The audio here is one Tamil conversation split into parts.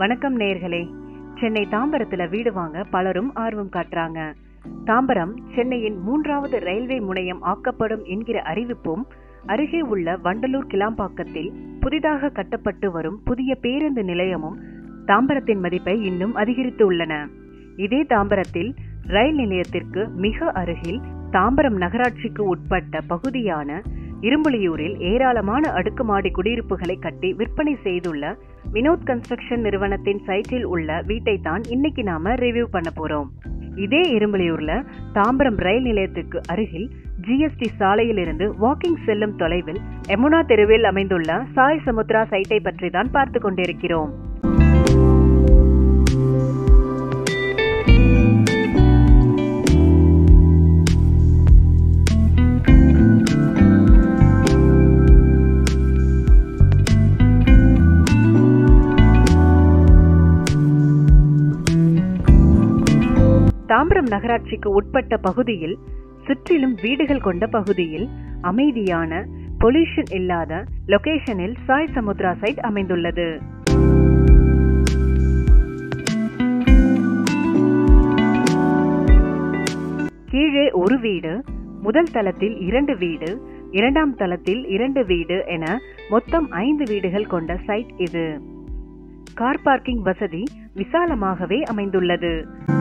வணக்கம் நேர்களே சென்னை தாம்பரத்துல வீடு வாங்க பலரும் ஆர்வம் காட்டுறாங்க தாம்பரம் சென்னையின் மூன்றாவது ரயில்வே முனையம் ஆக்கப்படும் என்கிற அறிவிப்பும் அருகே உள்ள வண்டலூர் கிளாம்பாக்கத்தில் புதிதாக கட்டப்பட்டு வரும் புதிய பேருந்து நிலையமும் தாம்பரத்தின் மதிப்பை இன்னும் அதிகரித்து உள்ளன இதே தாம்பரத்தில் ரயில் நிலையத்திற்கு மிக அருகில் தாம்பரம் நகராட்சிக்கு உட்பட்ட பகுதியான இரும்புலியூரில் ஏராளமான அடுக்குமாடி குடியிருப்புகளை கட்டி விற்பனை செய்துள்ள வினோத் கன்ஸ்ட்ரக்ஷன் நிறுவனத்தின் சைட்டில் உள்ள வீட்டை தான் இன்னைக்கு நாம ரிவ்யூ பண்ண போறோம் இதே இரும்புலியூர்ல தாம்பரம் ரயில் நிலையத்துக்கு அருகில் ஜிஎஸ்டி சாலையிலிருந்து வாக்கிங் செல்லும் தொலைவில் யமுனா தெருவில் அமைந்துள்ள சாய் சமுத்ரா சைட்டை பற்றி தான் பார்த்து கொண்டிருக்கிறோம் தாம்பரம் நகராட்சிக்கு உட்பட்ட பகுதியில் சுற்றிலும் வீடுகள் கொண்ட பகுதியில் அமைதியான பொல்யூஷன் இல்லாத லொகேஷனில் சாய் சமுத்ரா சைட் அமைந்துள்ளது கீழே ஒரு வீடு முதல் தளத்தில் இரண்டு வீடு இரண்டாம் தளத்தில் இரண்டு வீடு என மொத்தம் ஐந்து வீடுகள் கொண்ட சைட் இது கார் பார்க்கிங் வசதி விசாலமாகவே அமைந்துள்ளது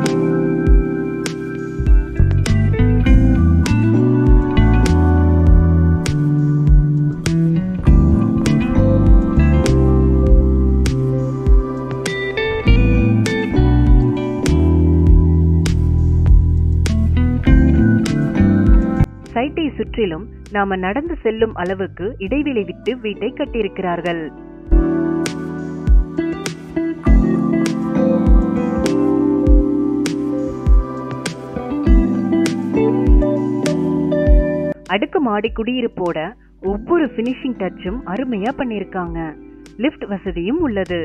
சைட்டை சுற்றிலும் நாம நடந்து செல்லும் அளவுக்கு இடைவெளி விட்டு வீட்டை கட்டியிருக்கிறார்கள் அடுக்குமாடி குடியிருப்போட ஒவ்வொரு பினிஷிங் டச்சும் அருமையா பண்ணிருக்காங்க லிஃப்ட் வசதியும் உள்ளது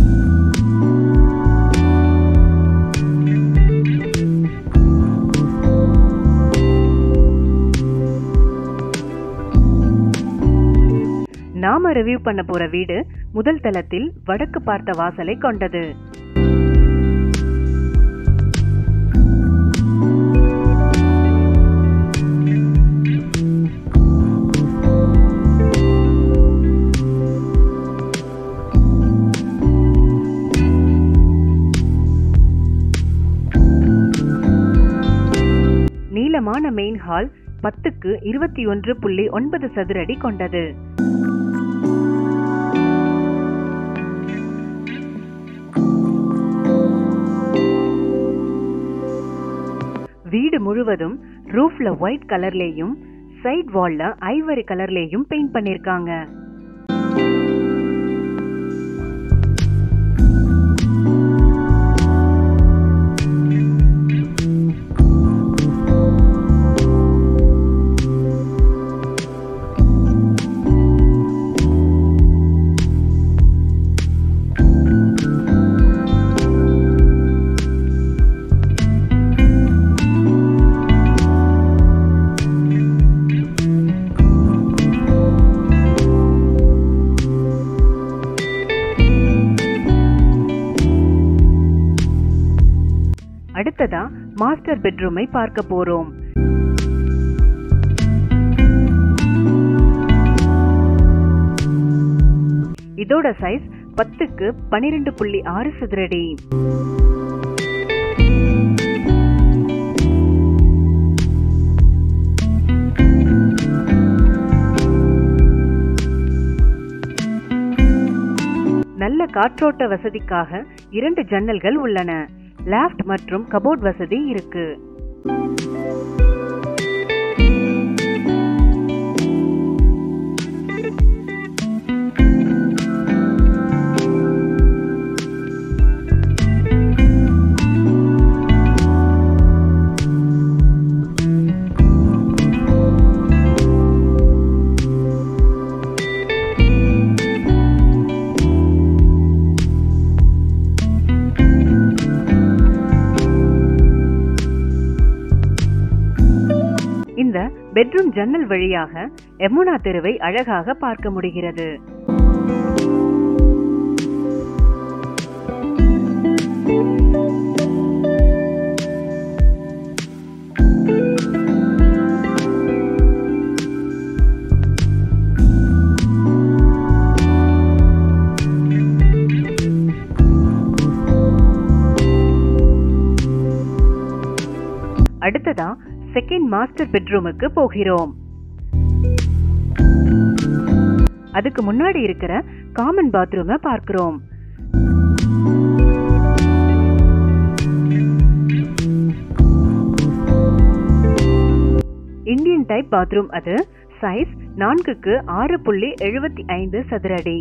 நாம ரிவ்யூ பண்ண போற வீடு முதல் தளத்தில் வடக்கு பார்த்த வாசலை கொண்டது நீளமான மெயின் ஹால் பத்துக்கு இருபத்தி ஒன்று புள்ளி ஒன்பது சதுரடி கொண்டது வீடு முழுவதும் ரூஃப்ல ஒயிட் கலர்லேயும் சைட் வால்ல ஐவரி கலர்லேயும் பெயிண்ட் பண்ணிருக்காங்க அடுத்ததா மாஸ்டர் பெட்ரூமை பார்க்க போறோம் இதோட சைஸ் பத்துக்கு பனிரெண்டு புள்ளி ஆறு சதுரடி நல்ல காற்றோட்ட வசதிக்காக இரண்டு ஜன்னல்கள் உள்ளன லேப்ட் மற்றும் கபோர்ட் வசதி இருக்கு இந்த பெட்ரூம் ஜன்னல் வழியாக யமுனா தெருவை அழகாக பார்க்க முடிகிறது அடுத்ததா செகண்ட் மாஸ்டர் பெட்ரூமுக்கு போகிறோம் அதுக்கு முன்னாடி இருக்கிற காமன் பாத்ரூமை பார்க்கிறோம் இந்தியன் டைப் பாத்ரூம் அது சைஸ் நான்குக்கு ஆறு புள்ளி எழுபத்தி ஐந்து சதுரடி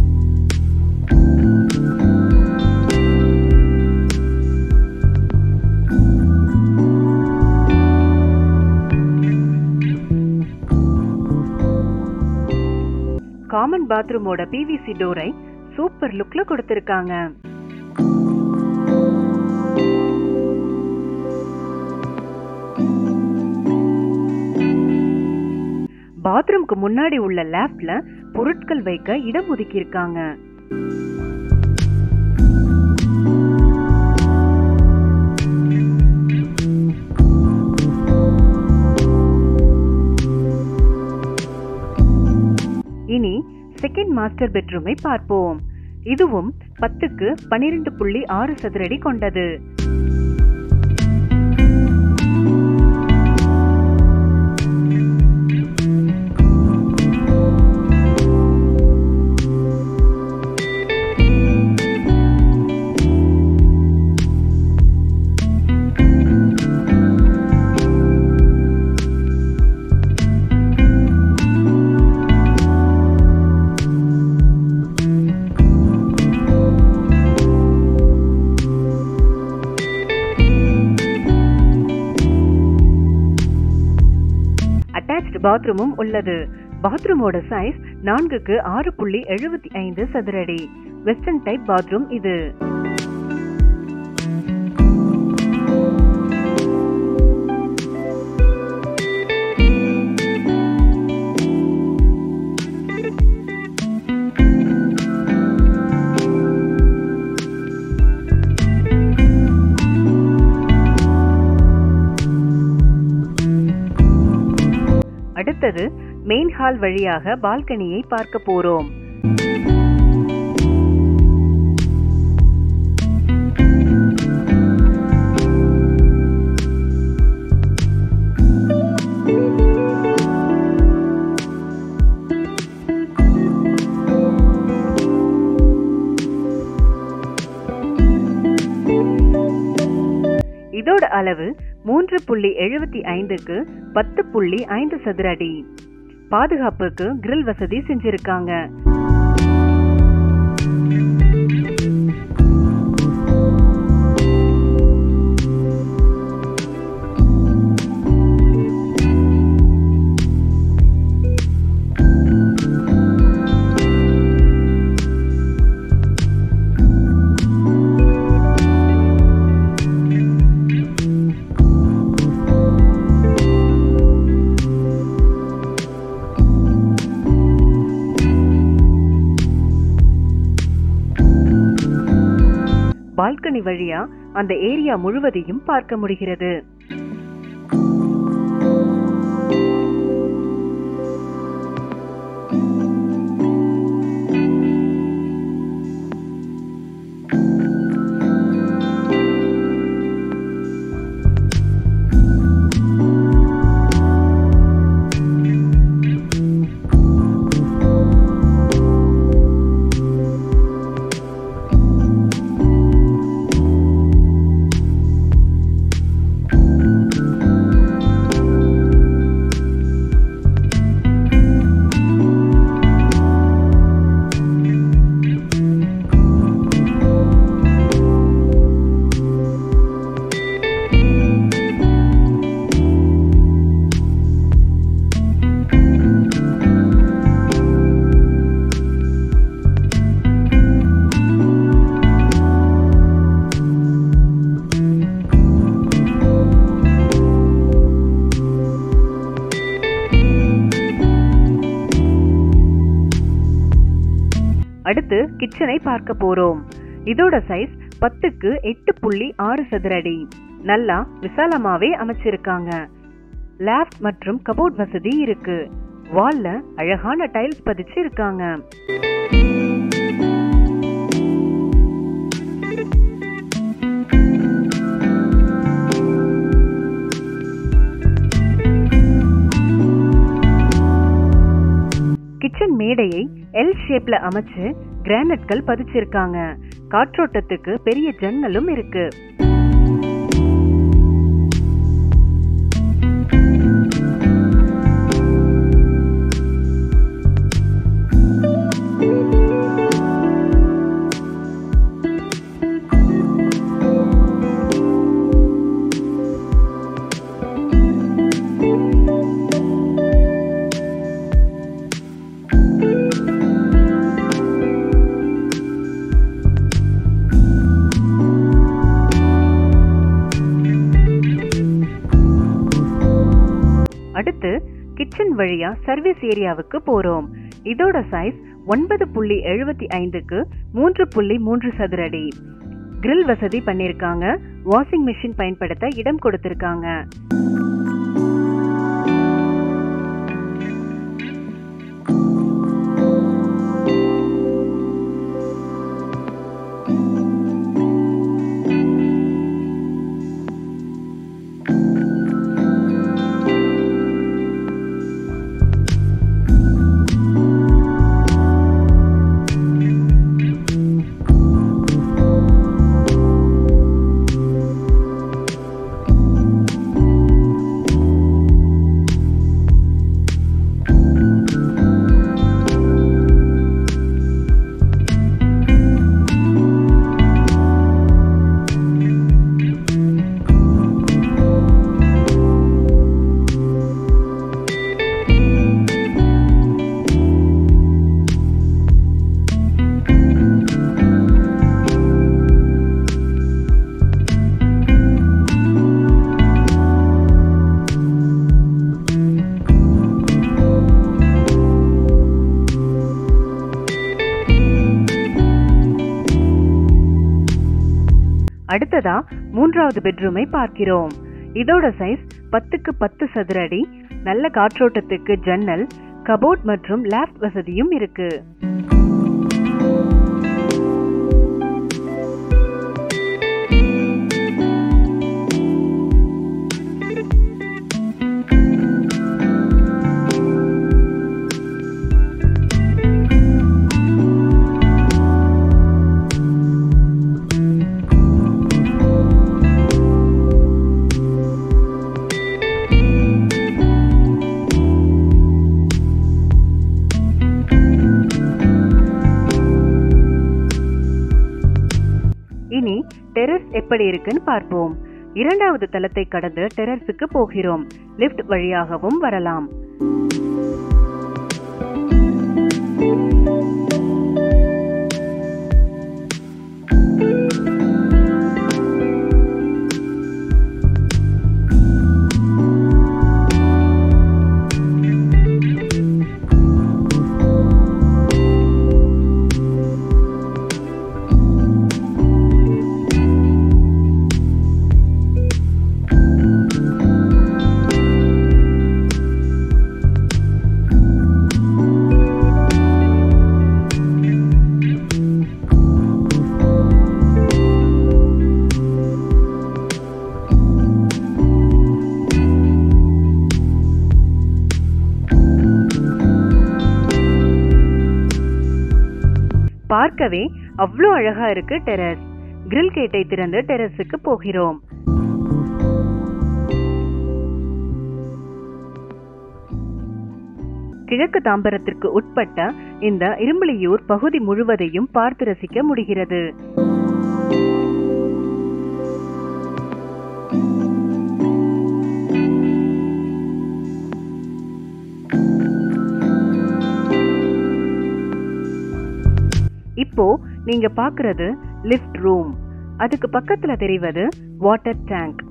காமன் பாத்ரூமோட பிவிசி டோரை சூப்பர் லுக்ல கொடுத்திருக்காங்க பாத்ரூம்க்கு முன்னாடி உள்ள லேப்ட்ல பொருட்கள் வைக்க இடம் ஒதுக்கி இருக்காங்க இனி செகண்ட் மாஸ்டர் பெட்ரூமை பார்ப்போம் இதுவும் பத்துக்கு பனிரெண்டு புள்ளி ஆறு சதுரடி கொண்டது அட்டாச்டு பாத்ரூமும் உள்ளது பாத்ரூமோட சைஸ் நான்குக்கு ஆறு புள்ளி எழுபத்தி ஐந்து சதுரடி வெஸ்டர்ன் டைப் பாத்ரூம் இது அடுத்தது மெயின் ஹால் வழியாக பால்கனியை பார்க்க போறோம் இதோட அளவு மூன்று புள்ளி எழுபத்தி ஐந்துக்கு பத்து புள்ளி ஐந்து சதுர அடி பாதுகாப்புக்கு கிரில் வசதி செஞ்சிருக்காங்க பால்கனி வழியா அந்த ஏரியா முழுவதையும் பார்க்க முடிகிறது அடுத்து கிச்சனை பார்க்க போறோம் இதோட சைஸ் பத்துக்கு எட்டு புள்ளி ஆறு சதுர அடி நல்லா விசாலமாவே அமைச்சிருக்காங்க லேப்ட் மற்றும் கபோர்ட் வசதி இருக்கு வால்ல அழகான டைல்ஸ் பதிச்சு இருக்காங்க மேடையை எல் ஷேப்ல அமைச்சு கிரானைட்கள் பதிச்சிருக்காங்க காற்றோட்டத்துக்கு பெரிய ஜன்னலும் இருக்கு அடுத்து கிச்சன் வழியா சர்வீஸ் ஏரியாவுக்கு போறோம் இதோட சைஸ் ஒன்பது புள்ளி எழுபத்தி ஐந்துக்கு மூன்று புள்ளி மூன்று சதுரடி கிரில் வசதி பண்ணிருக்காங்க வாஷிங் மிஷின் பயன்படுத்த இடம் கொடுத்திருக்காங்க அடுத்ததா மூன்றாவது பெட்ரூமை பார்க்கிறோம் இதோட சைஸ் பத்துக்கு பத்து சதுர அடி நல்ல காற்றோட்டத்துக்கு ஜன்னல் கபோர்ட் மற்றும் லேப்ட் வசதியும் இருக்கு இனி டெரஸ் எப்படி இருக்குன்னு பார்ப்போம் இரண்டாவது தளத்தை கடந்து டெரஸுக்கு போகிறோம் லிஃப்ட் வழியாகவும் வரலாம் பார்க்கவே அவ்வளோ அழகா இருக்கு டெரஸ் கிரில் கேட்டை திறந்து டெரஸுக்கு போகிறோம் கிழக்கு தாம்பரத்திற்கு உட்பட்ட இந்த இரும்புலியூர் பகுதி முழுவதையும் பார்த்து ரசிக்க முடிகிறது இப்போ நீங்க பாக்குறது லிஃப்ட் ரூம் அதுக்கு பக்கத்துல தெரிவது வாட்டர் டேங்க்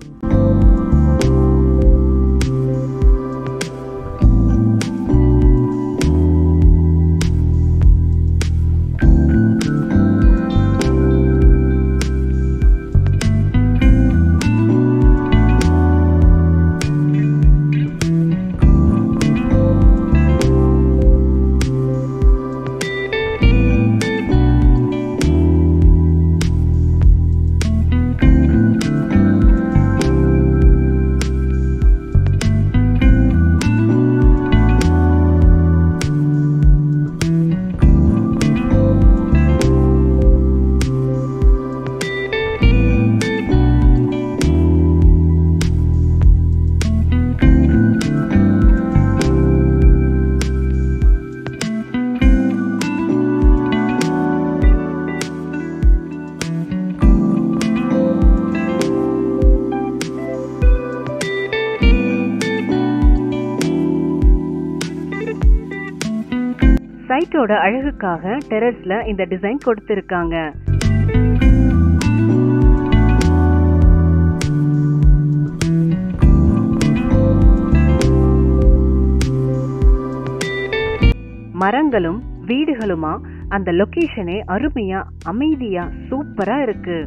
சைட்டோட அழகுக்காக டெரஸ்ல இந்த டிசைன் கொடுத்திருக்காங்க மரங்களும் வீடுகளுமா அந்த லொகேஷனே அருமையா அமைதியா சூப்பரா இருக்கு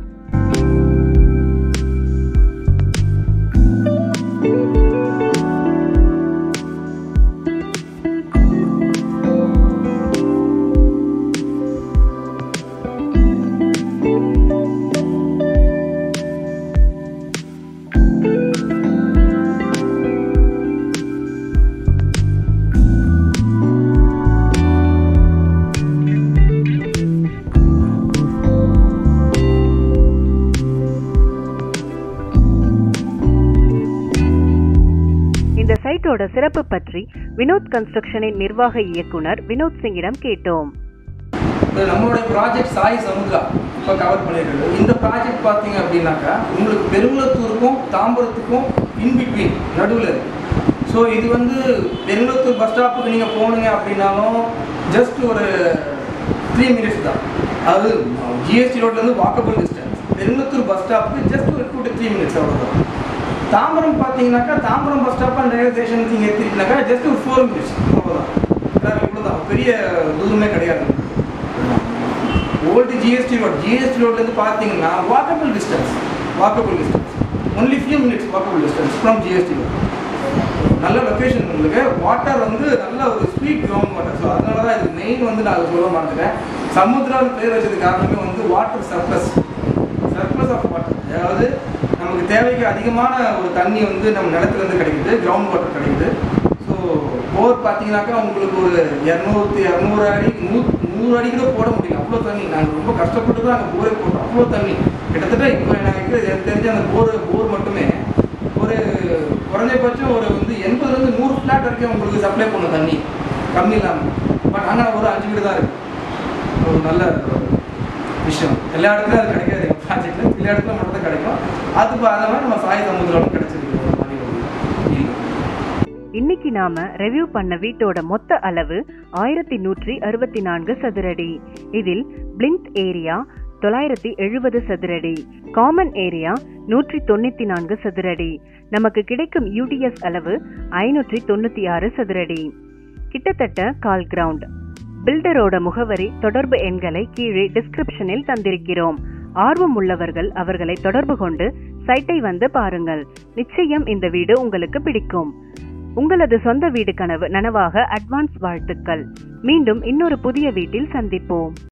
இந்த சைட்டோட சிறப்பு பற்றி வினோத் கன்ஸ்ட்ரக்ஷனின் நிர்வாக இயக்குனர் வினோத் சிங்கிடம் கேட்டோம் இப்போ நம்மளுடைய ப்ராஜெக்ட் சாய் சமுத்ரா இப்போ கவர் பண்ணியிருக்கிறது இந்த ப்ராஜெக்ட் பார்த்தீங்க அப்படின்னாக்கா உங்களுக்கு பெருங்குளத்தூருக்கும் தாம்பரத்துக்கும் இன்பிட்வீன் நடுவில் இருக்கு ஸோ இது வந்து பெருங்குளத்தூர் பஸ் ஸ்டாப்புக்கு நீங்கள் போனீங்க அப்படின்னாலும் ஜஸ்ட் ஒரு த்ரீ மினிட்ஸ் தான் அதாவது ஜிஎஸ்டி ரோட்லேருந்து வாக்கபிள் டிஸ்டன்ஸ் பெருங்குளத்தூர் பஸ் ஸ்டாப்புக்கு ஜஸ்ட் ஒரு டூ டு த்ரீ மினிட்ஸ் அவ்வளோதான் தாம்பரம் பார்த்தீங்கன்னாக்கா Tambaram bus stop and railway ஸ்டேஷனுக்கு நீங்கள் எடுத்துக்கிட்டீங்கன்னாக்கா ஜஸ்ட் ஒரு ஃபோர் மினிட்ஸ் அவ்வளோதான் டிராவல் இவ்வளோ தான் பெரிய தூரமே கிடையாது ஓல்டு ஜிஎஸ்டி ரோட் ஜிஎஸ்டி ரோட்லேருந்து பார்த்தீங்கன்னா walkable distance walkable distance only few minutes walkable distance from GST road நல்ல லொக்கேஷன் உங்களுக்கு வாட்டர் வந்து நல்ல ஒரு ஸ்வீட் கிரவுண்ட் வாட்டர் ஸோ அதனால தான் இது மெயின் வந்து நான் சொல்ல மாட்டேன் சமுத்திரான்னு பேர் வச்சது காரணமே வந்து water surplus surplus of water அதாவது நமக்கு தேவைக்கு அதிகமான ஒரு தண்ணி வந்து நம்ம நிலத்துலேருந்து கிடைக்குது கிரவுண்ட் வாட்டர் கிடைக்குது ஸோ போர் பார்த்தீங்கன்னாக்கா உங்களுக்கு ஒரு இரநூத்தி இரநூறு அடி நூ நூறு அடி கூட போட முடியல அவ்வளோ தண்ணி நாங்கள் ரொம்ப கஷ்டப்பட்டு தான் அங்கே போரே போட்டோம் அவ்வளோ தண்ணி கிட்டத்தட்ட இப்போ எனக்கு எனக்கு தெரிஞ்ச அந்த போர் போர் மட்டுமே ஒரு குறைஞ்சபட்சம் ஒரு வந்து எண்பதுலேருந்து நூறு ஃப்ளாட் வரைக்கும் உங்களுக்கு சப்ளை பண்ணும் தண்ணி கம்மி இல்லாமல் பட் ஆனால் ஒரு அஞ்சு வீடு தான் இருக்குது ஒரு நல்ல விஷயம் எல்லா இடத்துலையும் அது கிடைக்காது எங்கள் ப்ராஜெக்டில் சில இடத்துல மட்டும் தான் கிடைக்கும் அது இப்போ அந்த மாதிரி நம்ம சாய் சமுத்திரம் கிடைச்சிருக்கு ஒரு மாதிரி ஒரு feel. இன்னைக்கு நாம ரெவ்யூ பண்ண வீட்டோட மொத்த அளவு ஆயிரத்தி நூற்றி அறுபத்தி நான்கு சதுரடி இதில் பிளிந்த் ஏரியா தொள்ளாயிரத்தி எழுபது சதுரடி காமன் ஏரியா நூற்றி தொண்ணூத்தி நான்கு சதுரடி நமக்கு கிடைக்கும் யூடிஎஸ் அளவு ஐநூற்றி தொண்ணூத்தி ஆறு சதுரடி கிட்டத்தட்ட கால் கிரவுண்ட் பில்டரோட முகவரி தொடர்பு எண்களை கீழே டிஸ்கிரிப்ஷனில் தந்திருக்கிறோம் ஆர்வம் உள்ளவர்கள் அவர்களை தொடர்பு கொண்டு சைட்டை வந்து பாருங்கள் நிச்சயம் இந்த வீடு உங்களுக்கு பிடிக்கும் உங்களது சொந்த வீடு கனவு நனவாக அட்வான்ஸ் வாழ்த்துக்கள் மீண்டும் இன்னொரு புதிய வீட்டில் சந்திப்போம்